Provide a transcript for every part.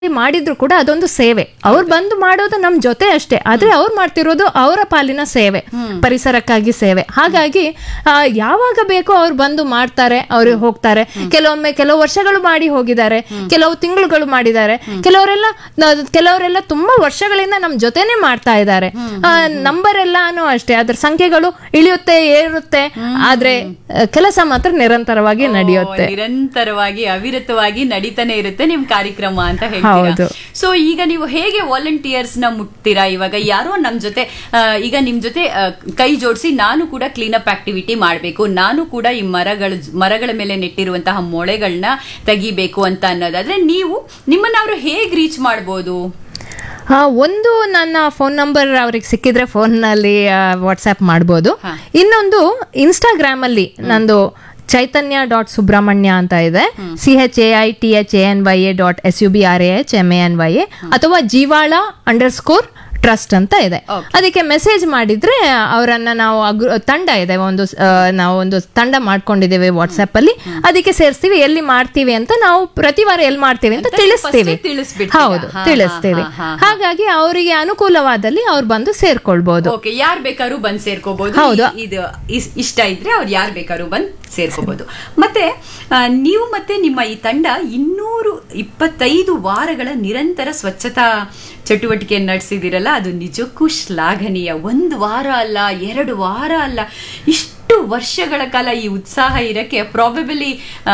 ಮಾಡಿದ್ರು ಕೂಡ ಅದೊಂದು ಸೇವೆ ಅವ್ರು ಬಂದು ಮಾಡೋದು ನಮ್ ಜೊತೆ ಅಷ್ಟೇ ಆದ್ರೆ ಅವ್ರು ಮಾಡ್ತಿರೋದು ಅವರ ಪಾಲಿನ ಸೇವೆ ಪರಿಸರಕ್ಕಾಗಿ ಸೇವೆ ಹಾಗಾಗಿ ಆ, ಯಾವಾಗ ಬೇಕೋ ಅವ್ರು ಬಂದು ಮಾಡ್ತಾರೆ ಅವ್ರು ಹೋಗ್ತಾರೆ ಕೆಲವೊಮ್ಮೆ ಕೆಲವು ವರ್ಷಗಳು ಮಾಡಿ ಹೋಗಿದ್ದಾರೆ ಕೆಲವು ತಿಂಗಳುಗಳು ಮಾಡಿದ್ದಾರೆ ಕೆಲವರೆಲ್ಲ ನ- ಕೆಲವರೆಲ್ಲ ತುಂಬಾ ವರ್ಷಗಳಿಂದ ನಮ್ ಜೊತೆನೆ ಮಾಡ್ತಾ ಇದ್ದಾರೆ ನಂಬರ್ ಎಲ್ಲಾನು ಅಷ್ಟೇ ಅದ್ರ ಸಂಖ್ಯೆಗಳು ಇಳಿಯುತ್ತೆ ಏರುತ್ತೆ ಆದ್ರೆ ಆ, ಕೆಲಸ ಮಾತ್ರ ನಿರಂತರವಾಗಿ ನಡೆಯುತ್ತೆ ನಿರಂತರವಾಗಿ ಅವಿರತವಾಗಿ ನಡೀತಾನೆ ಇರುತ್ತೆ ನಿಮ್ ಕಾರ್ಯಕ್ರಮ ಅಂತ ಹೌದು. ಹೇಳ್ತೀರಾ ಸೊ ಈಗ ನೀವು ಹೇಗೆ ವಾಲಂಟಿಯರ್ಸ್ ನ ಮುಟ್ತೀರಾ ಇವಾಗ ಯಾರೋ ನಮ್ ಜೊತೆ ಆ, ಈಗ ನಿಮ್ ಜೊತೆ ಆ, ಕೈ ಜೋಡಿಸಿ ನಾನು ಕೂಡ ಕ್ಲೀನ್ ಅಪ್ ಆಕ್ಟಿವಿಟಿ ಮಾಡಬೇಕು ನಾನು ಕೂಡ ಈ ಮರಗಳ ಮರಗಳ ಮೇಲೆ ನೆಟ್ಟಿರುವಂತಹ ಮೊಳೆಗಳನ್ನ ತೆಗಿಬೇಕು ಅಂತ ಅನ್ನೋದಾದ್ರೆ ನೀವು ನಿಮ್ಮನ್ನ ಅವರು ಹೇಗ್ ರೀಚ್ ಮಾಡ್ಬೋದು ಹಾ ಒಂದು ನನ್ನ ಫೋನ್ ನಂಬರ್ ಅವ್ರಿಗೆ ಸಿಕ್ಕಿದ್ರೆ ಫೋನ್ನಲ್ಲಿ ವಾಟ್ಸ್ಆ್ಯಪ್ ಮಾಡ್ಬೋದು ಹಾ. ಇನ್ನೊಂದು ಇನ್ಸ್ಟಾಗ್ರಾಮ್ ಅಲ್ಲಿ ನಂದು ಚೈತನ್ಯ ಡಾಟ್ ಸುಬ್ರಹ್ಮಣ್ಯ ಅಂತ ಇದೆ C H A I T H A N Y A dot S U B R A H M A N Y A ಅಥವಾ ಜೀವಾಳ ಅಂಡರ್ ಸ್ಕೋರ್ ಟ್ರಸ್ಟ್ ಅಂತ ಇದೆ Okay. ಅದಕ್ಕೆ ಮೆಸೇಜ್ ಮಾಡಿದ್ರೆ ಅವರನ್ನ ನಾವು ಅಗ್ರ- ತಂಡ ಇದೆ ಒಂದು ಆ, ನಾವು ಒಂದು ತಂಡ ಮಾಡ್ಕೊಂಡಿದ್ದೇವೆ ವಾಟ್ಸ್ಆಪ್ ಅಲ್ಲಿ ಅದಕ್ಕೆ ಸೇರಿಸ್ತೀವಿ ಎಲ್ಲಿ ಮಾಡ್ತೀವಿ ಅಂತ ನಾವು ಪ್ರತಿ ವಾರ ಎಲ್ಲಿ ಮಾಡ್ತೀವಿ ಅಂತ ಅಂತ ತಿಳಿಸ್ತೀವಿ first ತಿಳಿಸ್ಬಿಡ್ತೀರಾ? ಹೌದು ಹಾ, ಹಾ, ತಿಳಿಸ್ತೀವಿ ಹಾ, ಹಾ, ಹಾ. ಹಾಗಾಗಿ ಅವರಿಗೆ ಅನುಕೂಲವಾದಲ್ಲಿ ಅವ್ರು ಬಂದು ಸೇರ್ಕೊಳ್ಬಹುದು ಓಕೆ ಯಾರ್ ಬೇಕಾದ್ರೂ ಬಂದ್ ಸೇರ್ಕೋಬಹುದು ಹೌದು. ಈ- ಇದು ಇಸ್- ಇಷ್ಟ ಇದ್ರೆ ಅವ್ರು ಯಾರ್ ಬೇಕಾದ್ರೂ ಬಂದ್ ಸೇರ್ಕೋಬಹುದು ಮತ್ತೆ ಆ, ನೀವು ಮತ್ತೆ ನಿಮ್ಮ ಈ ತಂಡ ಇನ್ನೂರು ಇಪ್ಪತ್ತೈದು ವಾರಗಳ ನಿರಂತರ ಸ್ವಚ್ಛತಾ ಚಟುವಟಿಕೆ ನಡೆಸಿದಿರಲ್ಲ ಅದು ನಿಜಕ್ಕೂ ಶ್ಲಾಘನೀಯ ಒಂದು ವಾರ ಅಲ್ಲ ಎರಡು ವಾರ ಅಲ್ಲ ಇಷ್ಟು ವರ್ಷಗಳ ಕಾಲ ಈ ಉತ್ಸಾಹ ಇರಕ್ಕೆ ಪ್ರಾಬಬಲಿ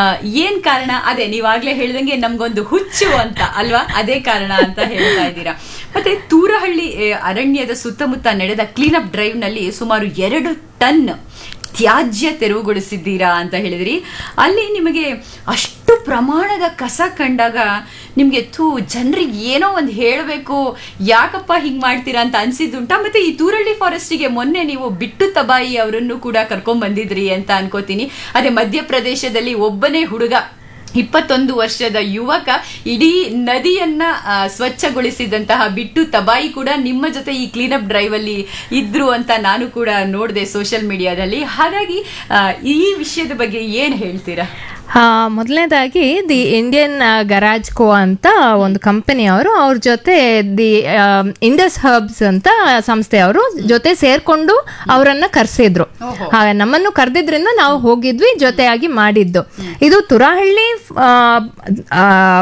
ಏನ್ ಕಾರಣ ಅದೇ ನೀವಾಗ್ಲೇ ಹೇಳ್ದಂಗೆ ನಮ್ಗೊಂದು ಹುಚ್ಚು ಅಂತ ಅಲ್ವಾ ಅದೇ ಕಾರಣ ಅಂತ ಹೇಳ್ತಾ ಇದ್ದೀರಾ ಮತ್ತೆ ತೂರಹಳ್ಳಿ ಆ, ಅರಣ್ಯದ ಸುತ್ತಮುತ್ತ ನಡೆದ ಕ್ಲೀನಪ್ ಡ್ರೈವ್ ನಲ್ಲಿ ಸುಮಾರು ಎರಡು ಟನ್ ತ್ಯಾಜ್ಯ ತೆರವುಗೊಳಿಸಿದ್ದೀರಾ ಅಂತ ಹೇಳಿದ್ರಿ ಅಲ್ಲಿ ನಿಮಗೆ ಅಷ್ಟು ಪ್ರಮಾಣದ ಕಸ ಕಂಡಾಗ ನಿಮ್ಗೆ ಥೂ ಜನರಿಗೆ ಏನೋ ಒಂದು ಹೇಳಬೇಕು ಯಾಕಪ್ಪ ಹಿಂಗ್ ಮಾಡ್ತೀರಾ ಅಂತ ಅನ್ಸಿದ್ದುಂಟಾ ಮತ್ತೆ ಈ ತೂರಳ್ಳಿ ಫಾರೆಸ್ಟಿಗೆ ಮೊನ್ನೆ ನೀವು ಬಿಟ್ಟು ತಬಾಯಿ ಅವರನ್ನು ಕೂಡ ಕರ್ಕೊಂಡ್ ಬಂದಿದ್ರಿ ಅಂತ ಅನ್ಕೋತೀನಿ ಅದೇ ಮಧ್ಯಪ್ರದೇಶದಲ್ಲಿ ಒಬ್ಬನೇ ಹುಡುಗ ಇಪ್ಪತ್ತೊಂದು ವರ್ಷದ ಯುವಕ ಇಡೀ ನದಿಯನ್ನ ಆ, ಸ್ವಚ್ಛಗೊಳಿಸಿದಂತಹ ಬಿಟ್ಟು ತಬಾಯಿ ಕೂಡ ನಿಮ್ಮ ಜೊತೆ ಈ ಕ್ಲೀನಪ್ ಡ್ರೈವ್ ಅಲ್ಲಿ ಇದ್ರು ಅಂತ ನಾನು ಕೂಡ ನೋಡಿದೆ ಸೋಷಿಯಲ್ ಮೀಡಿಯಾದಲ್ಲಿ ಹಾಗಾಗಿ ಆ, ಈ ವಿಷಯದ ಬಗ್ಗೆ ಏನ್ ಹೇಳ್ತೀರಾ ಮೊದಲನೇದಾಗಿ ದಿ ಇಂಡಿಯನ್ ಗರಾಜ್ ಕೋ ಅಂತ ಒಂದು ಕಂಪನಿ ಅವರು ಅವ್ರ ಜೊತೆ ದಿ ಇಂಡಸ್ ಹಬ್ಸ್ ಅಂತ ಸಂಸ್ಥೆಯವರು ಜೊತೆ ಸೇರ್ಕೊಂಡು ಅವರನ್ನ ಕರೆಸಿದ್ರು ನಮ್ಮನ್ನು ಕರೆದಿದ್ರಿಂದ ನಾವು ಹೋಗಿದ್ವಿ ಜೊತೆಯಾಗಿ ಮಾಡಿದ್ದು ಇದು ತುರಾಹಳ್ಳಿ ಆ, ಆ,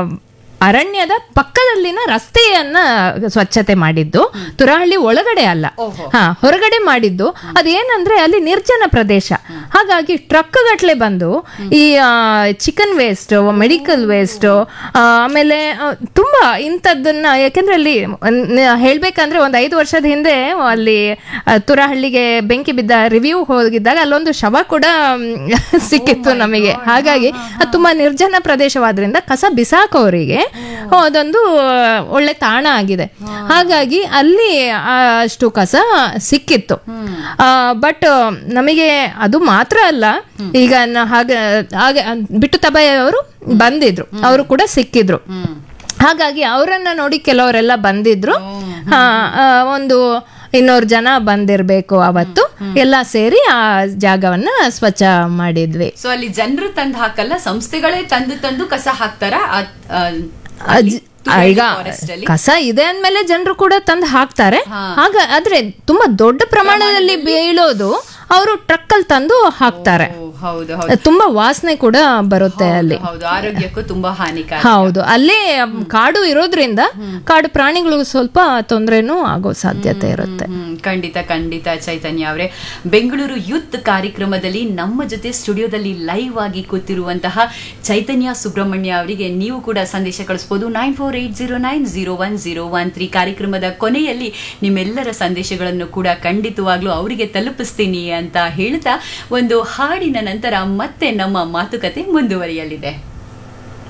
ಅರಣ್ಯದ ಪಕ್ಕದಲ್ಲಿನ ರಸ್ತೆಯನ್ನ ಸ್ವಚ್ಛತೆ ಮಾಡಿದ್ದು ತುರಾಹಳ್ಳಿ ಒಳಗಡೆ ಅಲ್ಲ ಓಹೋ. ಹಾ ಹೊರಗಡೆ ಮಾಡಿದ್ದು ಅದೇನಂದ್ರೆ ಅಲ್ಲಿ ನಿರ್ಜನ ಪ್ರದೇಶ ಹಾಗಾಗಿ ಟ್ರಕ್ ಗಟ್ಲೆ ಬಂದು ಈ ಚಿಕನ್ ವೇಸ್ಟ್ ಮೆಡಿಕಲ್ ವೇಸ್ಟ್ ಆಮೇಲೆ ಆ, ತುಂಬಾ ಇಂಥದ್ದನ್ನ ಯಾಕೆಂದ್ರೆ ಅಲ್ಲಿ ಒಂದ್- ಹೇಳ್ಬೇಕಂದ್ರೆ ಒಂದ್ ಐದು ವರ್ಷದ ಹಿಂದೆ ಅಲ್ಲಿ ಆ, ತುರಾಹಳ್ಳಿಗೆ ಬೆಂಕಿ ಬಿದ್ದ ರಿವ್ಯೂ ಹೋಗಿದ್ದಾಗ ಅಲ್ಲೊಂದು ಶವ ಕೂಡ ಮ್, ಸಿಕ್ಕಿತ್ತು ನಮಗೆ ಹಾಗಾಗಿ ಅದು ತುಂಬಾ ನಿರ್ಜನ ಪ್ರದೇಶವಾದ್ರಿಂದ ಕಸ ಬಿಸಾಕೋರಿಗೆ ಅದೊಂದು ಆ, ಒಳ್ಳೆ ತಾಣ ಆಗಿದೆ ಹಾಗಾಗಿ ಅಲ್ಲಿ ಆ, ಅಷ್ಟು ಕಸ ಸಿಕ್ಕಿತ್ತು ಬಟ್ ನಮಗೆ ಅದು ಮಾತ್ರ ಅಲ್ಲ ಈಗ ನ- ಹಾಗೆ ಹಾಗೆ ಬಿಟ್ಟು ತಬಾಯಿ ಅವರು ಬಂದಿದ್ರು ಅವರು ಕೂಡ ಸಿಕ್ಕಿದ್ರು ಹಾಗಾಗಿ ಅವರನ್ನ ನೋಡಿ ಕೆಲವರೆಲ್ಲ ಬಂದಿದ್ರು ಹಾ ಆ, ಒಂದು ಇನ್ನೂರು ಜನ ಬಂದಿರ್ಬೇಕು ಅವತ್ತು ಎಲ್ಲ ಸೇರಿ ಆ ಜಾಗವನ್ನ ಸ್ವಚ್ಛ ಮಾಡಿದ್ವಿ ಸೊ ಅಲ್ಲಿ ಜನರು ತಂದು ಹಾಕಲ್ಲ ಸಂಸ್ಥೆಗಳೇ ತಂದು ತಂದು ಕಸ ಹಾಕ್ತಾರ ಅಜ್- ಈಗ ಕಸ ಇದೆ ಅಂದ್ಮೇಲೆ ಜನರು ಕೂಡ ತಂದು ಹಾಕ್ತಾರೆ ಆಗ ಆದ್ರೆ ತುಂಬಾ ದೊಡ್ಡ ಪ್ರಮಾಣದಲ್ಲಿ ಬೀಳೋದು ಅವರು ಟ್ರಕ್ ಅಲ್ಲಿ ತಂದು ಹಾಕ್ತಾರೆ ಹೌದು ಹೌದು ತುಂಬಾ ವಾಸನೆ ಕೂಡ ಬರುತ್ತೆ ಅಲ್ಲಿ ಹೌದು ಆರೋಗ್ಯಕ್ಕೂ ತುಂಬಾ ಹಾನಿಕಾರಕ ಹೌದು ಅಲ್ಲೇ ಕಾಡು ಇರೋದ್ರಿಂದ ಕಾಡು ಪ್ರಾಣಿಗಳು ಸ್ವಲ್ಪ ತೊಂದರೆನೂ ಆಗೋ ಸಾಧ್ಯತೆ ಇರುತ್ತೆ ಹ್ಮ್, ಖಂಡಿತ ಖಂಡಿತ ಚೈತನ್ಯ ಅವರೇ ಬೆಂಗಳೂರು ಯೂತ್ ಕಾರ್ಯಕ್ರಮದಲ್ಲಿ ನಮ್ಮ ಜೊತೆ ಸ್ಟುಡಿಯೋದಲ್ಲಿ ಲೈವ್ ಆಗಿ ಕೂತಿರುವಂತಹ ಚೈತನ್ಯ ಸುಬ್ರಹ್ಮಣ್ಯ ಅವರಿಗೆ ನೀವು ಕೂಡ ಸಂದೇಶ ಕಳಿಸಬಹುದು nine four eight zero nine zero one zero one three ಕಾರ್ಯಕ್ರಮದ ಕೊನೆಯಲ್ಲಿ ನಿಮ್ಮೆಲ್ಲರ ಸಂದೇಶಗಳನ್ನು ಕೂಡ ಖಂಡಿತವಾಗ್ಲೂ ಅವರಿಗೆ ತಲುಪಿಸ್ತೀನಿ ಅಂತ ಹೇಳ್ತಾ ಒಂದು ಹಾಡಿನ ನಂತರ ಮತ್ತೆ ನಮ್ಮ ಮಾತುಕತೆ ಮುಂದುವರಿಯಲಿದೆ